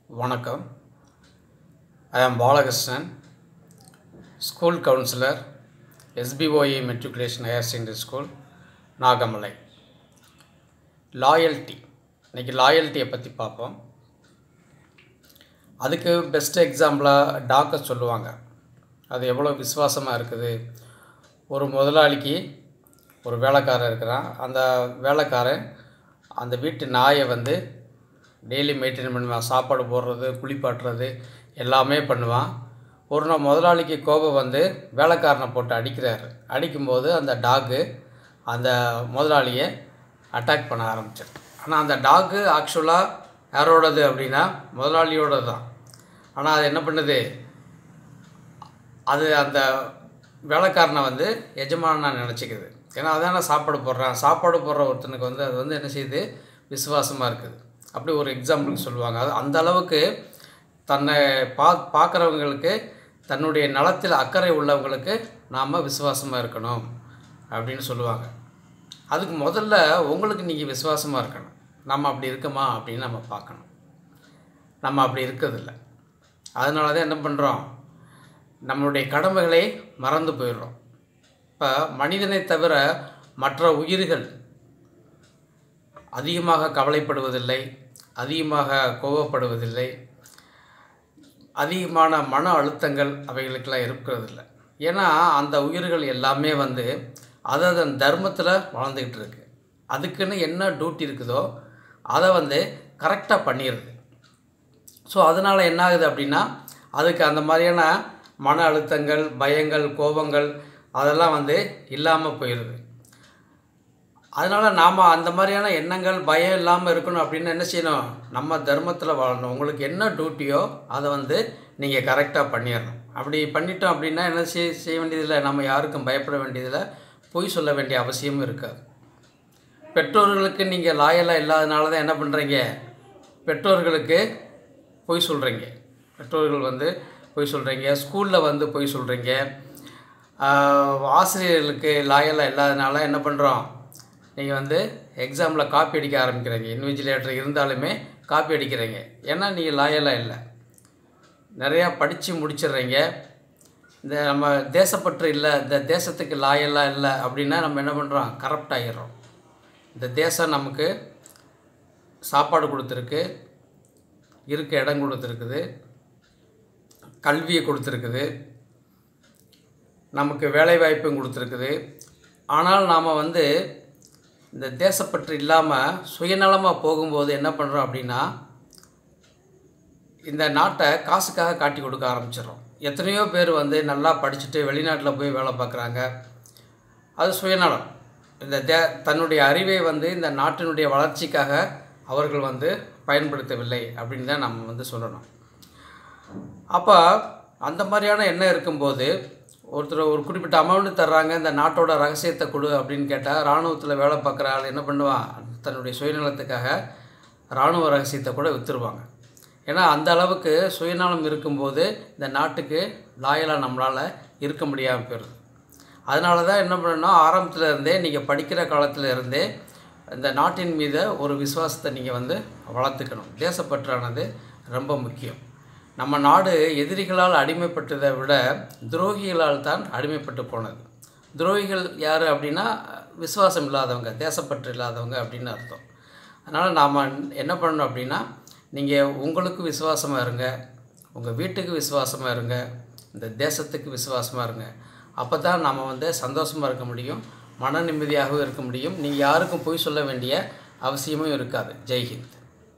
வணக்கம் I am Balakrishnan school counsellor SBOA matriculation higher secondary school Nagamalai loyalty இன்றைக்கி லாயல்ட்டியை பற்றி பார்ப்போம் அதுக்கு பெஸ்ட் எக்ஸாம்பிளாக டாக்கை சொல்லுவாங்க அது எவ்வளோ விசுவாசமாக இருக்குது ஒரு முதலாளிக்கு ஒரு வேலைக்காரன் இருக்கிறான் அந்த வேலைக்காரன் அந்த வீட்டு நாயை வந்து டெய்லி மெயின்டைன் பண்ணுவான் சாப்பாடு போடுறது குளிப்பாட்டுறது எல்லாமே பண்ணுவான் ஒரு நாள் முதலாளிக்கு கோபம் வந்து வேலைக்காரனை போட்டு அடிக்கிறாரு அடிக்கும்போது அந்த டாக்கு அந்த முதலாளியை அட்டாக் பண்ண ஆரம்பிச்சிரு ஆனால் அந்த டாக்கு ஆக்சுவலாக யாரோடது அப்படின்னா முதலாளியோட தான் ஆனால் அது என்ன பண்ணுது அது அந்த வேலைக்காரனை வந்து எஜமானா நினச்சிக்குது ஏன்னா அதான சாப்பாடு போடுறான் சாப்பாடு போடுற ஒருத்தனுக்கு வந்து அது வந்து என்ன செய்யுது விசுவாசமாக இருக்குது அப்படி ஒரு எக்ஸாம்பிளுக்கு சொல்லுவாங்க அது அந்த அளவுக்கு தன்னை பா பார்க்குறவங்களுக்கு தன்னுடைய நலத்தில் அக்கறை உள்ளவங்களுக்கு நாம் விசுவாசமாக இருக்கணும் அப்படின்னு சொல்லுவாங்க அதுக்கு முதல்ல உங்களுக்கு நீங்கள் விசுவாசமாக இருக்கணும் நம்ம அப்படி இருக்கோமா அப்படின்னு நம்ம பார்க்கணும் நம்ம அப்படி இருக்கிறதில்ல அதனால தான் என்ன பண்ணுறோம் நம்மளுடைய கடமைகளை மறந்து போயிடுறோம் இப்போ மனிதனை தவிர மற்ற உயிர்கள் அதிகமாக கவலைப்படுவதில்லை அதிகமாக கோபப்படுவதில்லை அதிகமான மன அழுத்தங்கள் அவைகளுக்கெல்லாம் இருக்கிறதில்ல ஏன்னா அந்த உயிர்கள் எல்லாமே வந்து அதன் தர்மத்தில் வளர்ந்துக்கிட்டு இருக்கு அதுக்குன்னு என்ன டியூட்டி இருக்குதோ அதை வந்து கரெக்டாக பண்ணிடுது ஸோ அதனால் என்ன ஆகுது அப்படின்னா அதுக்கு அந்த மாதிரியான மன அழுத்தங்கள் பயங்கள் கோபங்கள் அதெல்லாம் வந்து இல்லாமல் போயிடுது அதனால் நாம் அந்த மாதிரியான எண்ணங்கள் பயம் இல்லாமல் இருக்கணும் அப்படின்னு என்ன செய்யணும் நம்ம தர்மத்தில் வாழணும் உங்களுக்கு என்ன டியூட்டியோ அதை வந்து நீங்கள் கரெக்டாக பண்ணிடணும் அப்படி பண்ணிட்டோம் அப்படின்னா என்ன செய்ய செய்ய வேண்டியதில்லை நம்ம யாருக்கும் பயப்பட வேண்டியதில்லை பொய் சொல்ல வேண்டிய அவசியமும் இருக்காது பெற்றோர்களுக்கு நீங்கள் லாயலாக இல்லாதனால தான் என்ன பண்ணுறீங்க பெற்றோர்களுக்கு பொய் சொல்கிறீங்க பெற்றோர்கள் வந்து பொய் சொல்கிறீங்க ஸ்கூலில் வந்து பொய் சொல்கிறீங்க ஆசிரியர்களுக்கு லாயலாக இல்லாதனால என்ன பண்ணுறோம் நீங்கள் வந்து எக்ஸாமில் காப்பி அடிக்க ஆரம்பிக்கிறீங்க இன்விஜிலேட்டர் இருந்தாலுமே காப்பி அடிக்கிறீங்க ஏன்னா நீங்கள் லாயலாக இல்லை நிறையா படித்து முடிச்சிடுறீங்க இந்த நம்ம தேசப்பற்று இல்லை இந்த தேசத்துக்கு லாயலாக இல்லை அப்படின்னா நம்ம என்ன பண்ணுறோம் கரப்ட் ஆகிடுறோம் இந்த தேசம் நமக்கு சாப்பாடு கொடுத்துருக்கு இருக்க இடம் கொடுத்துருக்குது கல்வியை கொடுத்துருக்குது நமக்கு வேலைவாய்ப்பும் கொடுத்துருக்குது ஆனால் நாம் வந்து இந்த தேசப்பற்று இல்லாமல் சுயநலமாக போகும்போது என்ன பண்ணுறோம் அப்படின்னா இந்த நாட்டை காசுக்காக காட்டி கொடுக்க ஆரம்பிச்சிடும் எத்தனையோ பேர் வந்து நல்லா படிச்சுட்டு வெளிநாட்டில் போய் வேலை பார்க்குறாங்க அது சுயநலம் இந்த தே தன்னுடைய அறிவை வந்து இந்த நாட்டினுடைய வளர்ச்சிக்காக அவர்கள் வந்து பயன்படுத்தவில்லை அப்படின்னு தான் நம்ம வந்து சொல்லணும் அப்போ அந்த மாதிரியான எண்ணம் இருக்கும்போது ஒருத்தர் ஒரு குறிப்பிட்ட அமௌண்ட் தர்றாங்க இந்த நாட்டோட ரகசியத்தை கொடு அப்படின்னு கேட்டால் இராணுவத்தில் வேலை பார்க்குற ஆள் என்ன பண்ணுவான் தன்னுடைய சுயநலத்துக்காக இராணுவ ரகசியத்தை கூட விற்றுருவாங்க ஏன்னா அந்த அளவுக்கு சுயநலம் இருக்கும்போது இந்த நாட்டுக்கு லாயலாக நம்மளால் இருக்க முடியாமல் போயிடுது அதனால தான் என்ன பண்ணணும் ஆரம்பத்தில் இருந்தே நீங்கள் படிக்கிற காலத்தில் இருந்தே இந்த நாட்டின் மீது ஒரு விசுவாசத்தை நீங்கள் வந்து வளர்த்துக்கணும் தேசப்பற்றானது ரொம்ப முக்கியம் நம்ம நாடு எதிரிகளால் அடிமைப்பட்டதை விட துரோகிகளால் தான் அடிமைப்பட்டு போனது துரோகிகள் யார் அப்படின்னா விசுவாசம் இல்லாதவங்க தேசப்பற்று இல்லாதவங்க அப்படின்னு அர்த்தம் அதனால் நாம் என்ன பண்ணணும் அப்படின்னா நீங்கள் உங்களுக்கு விசுவாசமாக இருங்க உங்கள் வீட்டுக்கு விசுவாசமாக இருங்க இந்த தேசத்துக்கு விசுவாசமாக இருங்க அப்போ தான் நம்ம வந்து சந்தோஷமாக இருக்க முடியும் மன நிம்மதியாகவும் இருக்க முடியும் நீங்கள் யாருக்கும் பொய் சொல்ல வேண்டிய அவசியமும் இருக்காது ஜெய்ஹிந்த்